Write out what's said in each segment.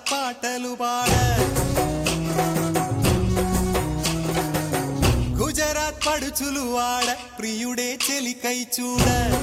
పాటలు పాడ గుజరాత్ పడుచులు వాడ ప్రియుడే చెలికై చూడ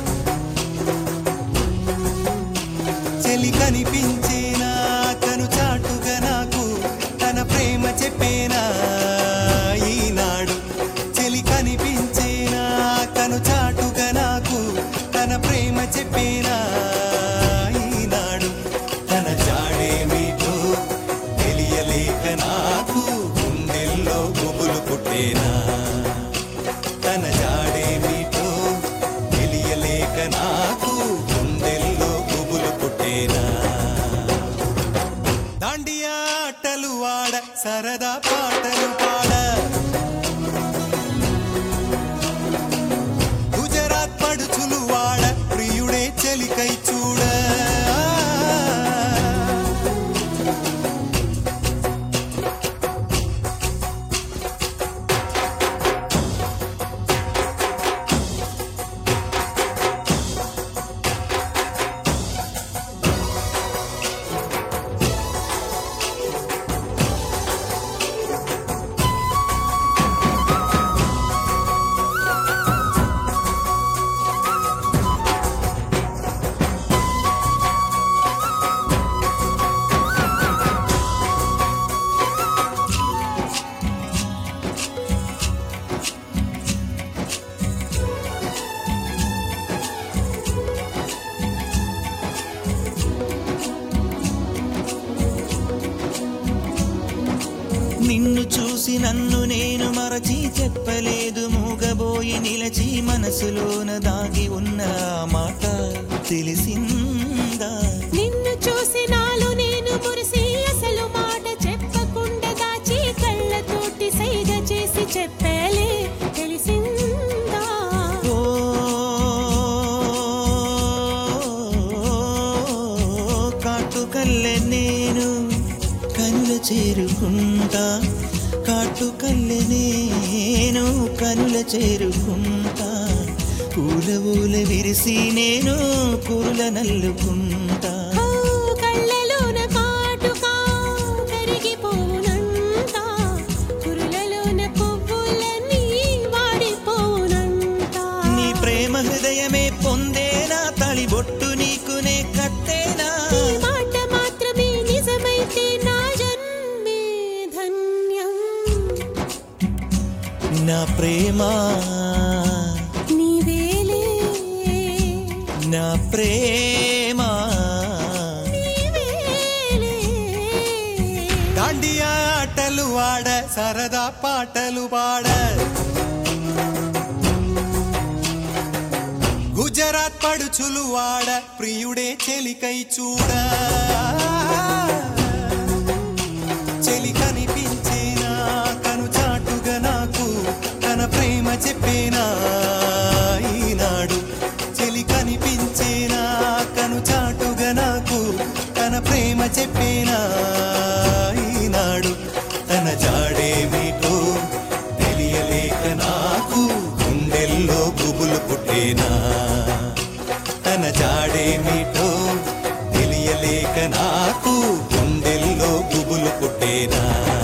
చెలి కనిపించేనా కను చాటుగా నాకు తన ప్రేమ చెప్పేనా ఈనాడు చెలి కనిపించేనా కను చాటుగా నాకు తన ప్రేమ చెప్పేనా ఈనాడు తన జాడేమిటో తెలియలేక నాకు గుండెల్లో గుబులు పుట్టేనా తన జాడేమిటో తెలియలేక నాకు గుండెల్లో గుబులు పుట్టేనా దాండియా ఆటలు వాడ సరదా పాటలు పాడ గుజరాత్ పడుచులు వాడ ప్రియుడే చెలికై చూడ నిన్ను చూసి నన్ను నేను మరచి చెప్పలేదు మూగబోయి నిలచి మనసులోన దాగి ఉన్న ఆ మాట తెలిసిందా నిన్ను చూసి నాలో నేను మురిసి అసలు మాట చెప్పకుండా దాచి కళ్ళతోటి సైగ చేసి చెప్పలే తెలిసిందా ఓ కాటుకల్లె నేను కనుల చేరుకుంటా కాటుకల్లె నేను కనుల చేరుకుంటా పూల ఊల విరిసి నేను కురుల నల్లుకుంటా ఓ కళ్ళలోన కాటుకా కరిగిపోనంతా కురులలోన పువ్వులన్నీ వాడిపోనంతా నీ ప్రేమ హృదయమే పొందేనా తళిబొట్టు నీకునే కట్టేనా ఈ మాట మాత్రమే నిజమైతే నా జన్మే ధన్యం నా ప్రేమ నీవేలే నా ప్రేమ నీవేలే దాండియా ఆటలు వాడ సరదా పాటలు పాడ గుజరాత్ పడుచులు వాడ ప్రియుడే చెలికై చూడ చెలి కనిపించేనా కను చాటుగా నాకు తన ప్రేమ చెప్పేనా ఈనాడు చెలి కనిపించేనా కను చాటుగా నాకు తన ప్రేమ చెప్పేనా ఈనాడు తన జాడేమిటో తెలియలేక నాకు గుండెల్లో గుబులు పుట్టేనా తన జాడేమిటో తెలియలేక నాకు గుండెల్లో గుబులు పుట్టేనా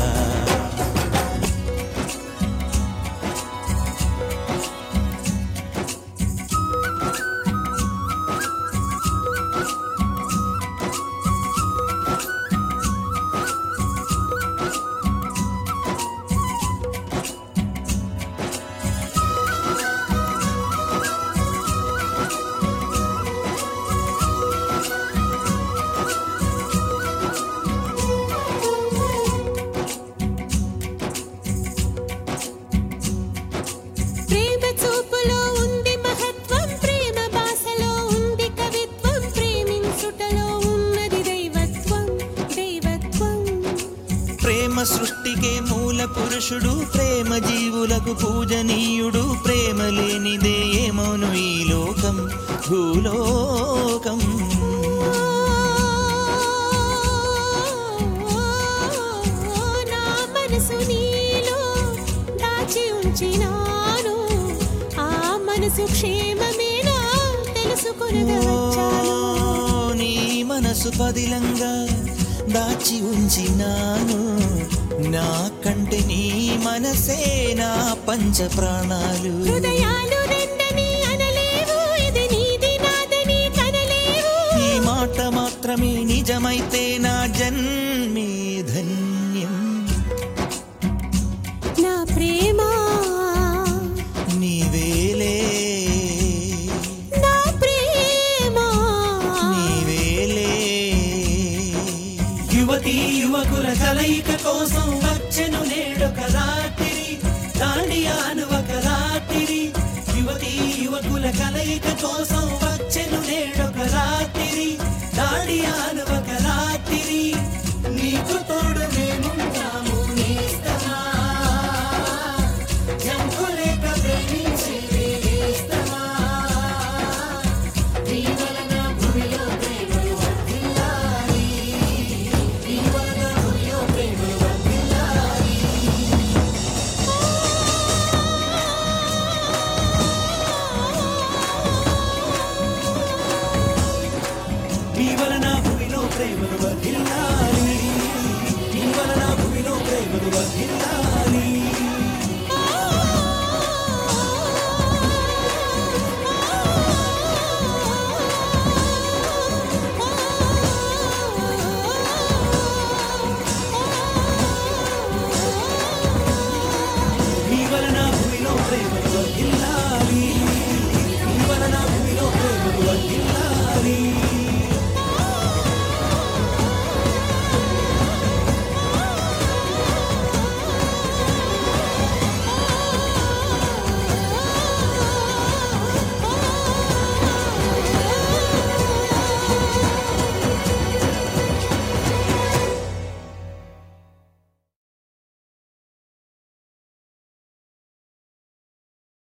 ప్రేమ చూపులో ఉంది మహత్వం ప్రేమ భాషలో ఉంది కవిత్వం ప్రేమించుటలో ఉన్నది దైవత్వం దైవత్వం ప్రేమ సృష్టికే మూల పురుషుడు ప్రేమ జీవులకు పూజనీయుడు ప్రేమ లేనిదే ఏమౌను ఈ లోకం భూలోకం నా మనసు నీలో దాచి ఉంచినాను ఆ మనసు క్షేమమేనా తెలుసుకొనగా వచ్చాను నీ మనసు పదిలంగా దాచి ఉంచినాను నా కంటే నీ మనసే నా పంచ ప్రాణాలు హృదయాలు రెండని అనలేవు ఇది నీది నాదని కనలేవు ఈ మాట మాత్రమే నిజమైతే నా జన్మే ధన్యం నా ప్రేమ నీవేలే నా ప్రేమ నీవేలే యువతి యువకుల కలయిక కోసం వచ్చెను నేడొక రాత్రి దాండియాను ఒక రాత్రి యువతి యువకుల కలయిక కోసం వచ్చెను నేడొక రాత్రి దాండియాను ఒక రాత్రి నీకు తోడు మేముంటాము నేస్తమా జంకులేక ప్రేమించి నేస్తమా నీ వలన భూమిలో ప్రేమలు వర్ధిల్లాలి నీ వలన భూమిలో ప్రేమలు వర్ధిల్లాలి నీ వలన భూమిలో ప్రేమలు వర్ధిల్లాలి నీ వలన భూమిలో ప్రేమలు వర్ధిల్లాలి